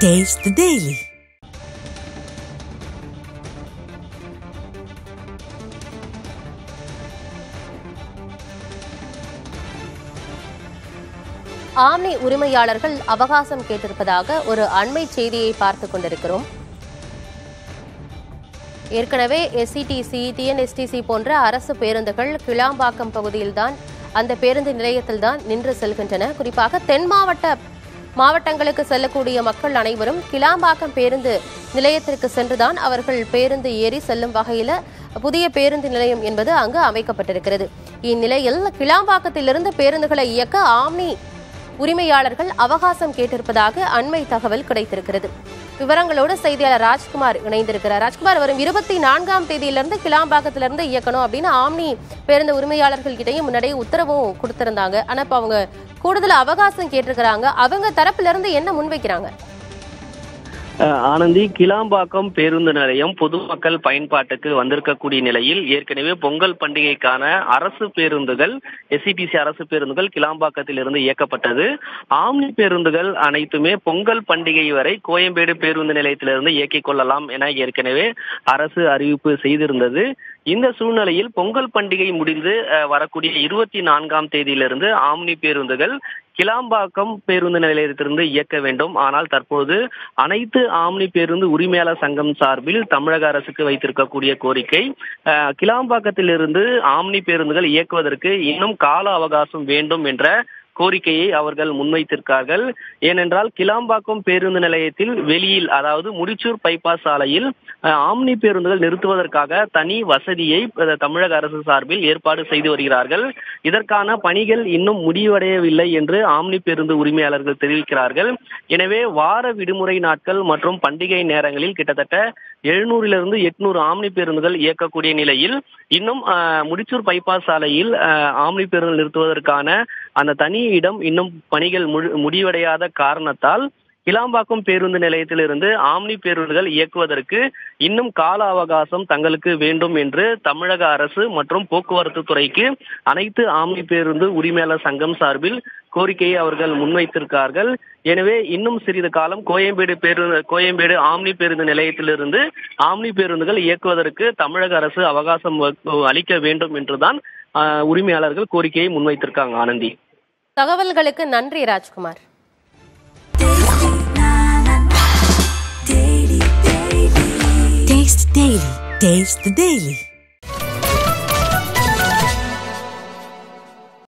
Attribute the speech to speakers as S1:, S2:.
S1: Taste the Daily.
S2: Omni உரிமையாளர்கள் அவகாசம் கேட்டிருப்பதாக ஒரு அண்மை செய்தியை பார்த்து கொண்டிருக்கிறோம் ஏற்கனவே எஸ்சிடிசி டிஎன்எஸ்டிசி போன்ற அரசு பேருந்துகள் கிளாம்பாக்கம் பகுதியில்தான் அந்த பேருந்து நிலையத்தில்தான் நின்று செல்கின்றன குறிப்பாக தென் மாவட்ட மாவட்டங்களுக்கு செல்லக்கூடிய மக்கள் அனைவரும் கிளாம்பாக்கம் பேருந்து நிலையத்திற்கு சென்றுதான் அவர்கள் பேருந்து ஏறி செல்லும் வகையில புதிய பேருந்து நிலையம் என்பது அங்கு அமைக்கப்பட்டிருக்கிறது இந்நிலையில் கிளாம்பாக்கத்திலிருந்து பேருந்துகளை இயக்க ஆம்னி உரிமையாளர்கள் அவகாசம் கேட்டிருப்பதாக அண்மை தகவல் கிடைத்திருக்கிறது விவரங்களோடு செய்தியாளர் ராஜ்குமார் இணைந்திருக்கிறார் ராஜ்குமார் வரும் இருபத்தி நான்காம் தேதியிலிருந்து கிளாம்பாக்கத்திலிருந்து இயக்கணும் அப்படின்னு ஆம்னி பேருந்து உரிமையாளர்கள் கிட்டையும் முன்னாடியே உத்தரவும் கொடுத்திருந்தாங்க ஆனா இப்ப அவங்க கூடுதல் அவகாசம் கேட்டிருக்கிறாங்க அவங்க தரப்புல இருந்து என்ன முன்வைக்கிறாங்க
S3: அஹ் ஆனந்தி கிளாம்பாக்கம் பேருந்து நிலையம் பொதுமக்கள் பயன்பாட்டுக்கு வந்திருக்கக்கூடிய நிலையில் ஏற்கனவே பொங்கல் பண்டிகைக்கான அரசு பேருந்துகள் எஸ்சிடிசி அரசு பேருந்துகள் கிளாம்பாக்கத்தில் இருந்து இயக்கப்பட்டது ஆம்னி பேருந்துகள் அனைத்துமே பொங்கல் பண்டிகை வரை கோயம்பேடு பேருந்து நிலையத்திலிருந்து இயக்கிக் கொள்ளலாம் என ஏற்கனவே அரசு அறிவிப்பு செய்திருந்தது இந்த சூழ்நிலையில் பொங்கல் பண்டிகை முடிந்து அஹ், வரக்கூடிய இருபத்தி நான்காம் தேதியிலிருந்து ஆம்னி பேருந்துகள் கிளாம்பாக்கம் பேருந்து நிலையத்திலிருந்து இயக்க வேண்டும் ஆனால் தற்போது அனைத்து ஆம்னி பேருந்து உரிமையாளர் சங்கம் சார்பில் தமிழக அரசுக்கு வைத்திருக்கக்கூடிய கோரிக்கை அஹ், கிளாம்பாக்கத்திலிருந்து ஆம்னி பேருந்துகள் இயக்குவதற்கு இன்னும் கால அவகாசம் வேண்டும் என்ற கோரிக்கையை அவர்கள் முன்வைத்திருக்கார்கள் ஏனென்றால் கிளாம்பாக்கம் பேருந்து நிலையத்தில் வெளியில் அதாவது முடிச்சூர் பைபாஸ் சாலையில் அஹ், ஆம்னி பேருந்துகள் நிறுத்துவதற்காக தனி வசதியை அஹ், தமிழக அரசு சார்பில் ஏற்பாடு செய்து வருகிறார்கள் இதற்கான பணிகள் இன்னும் முடிவடையவில்லை என்று ஆம்னி பேருந்து உரிமையாளர்கள் தெரிவிக்கிறார்கள் எனவே வார விடுமுறை நாட்கள் மற்றும் பண்டிகை நேரங்களில் கிட்டத்தட்ட எழுநூறிலிருந்து எட்நூறு ஆம்னி பேருந்துகள் இயக்கக்கூடிய நிலையில் இன்னும் அஹ், முடிச்சூர் பைபாஸ் சாலையில் அஹ், ஆம்னி பேருந்து நிறுத்துவதற்கான அந்த தனி இடம் இன்னும் பணிகள் முழு- முடிவடையாத காரணத்தால் கிளாம்பாக்கம் பேருந்து நிலையத்திலிருந்து ஆம்னி பேருந்துகள் இயக்குவதற்கு இன்னும் கால அவகாசம் தங்களுக்கு வேண்டும் என்று தமிழக அரசு மற்றும் போக்குவரத்து துறைக்கு அனைத்து ஆம்னி பேருந்து உரிமையாளர் சங்கம் சார்பில் கோரிக்கையை அவர்கள் முன்வைத்திருக்கார்கள் எனவே இன்னும் சிறிது காலம் கோயம்பேடு பேருந்து கோயம்பேடு ஆம்னி பேருந்து நிலையத்திலிருந்து ஆம்னி பேருந்துகள் இயக்குவதற்கு தமிழக அரசு அவகாசம் வ- அளிக்க வேண்டும் என்றுதான் ஆஹ், உரிமையாளர்கள் கோரிக்கையை முன்வைத்திருக்காங்க ஆனந்தி
S2: தகவல்களுக்கு நன்றி Rajkumar
S1: Taste the Daily. Taste the Daily.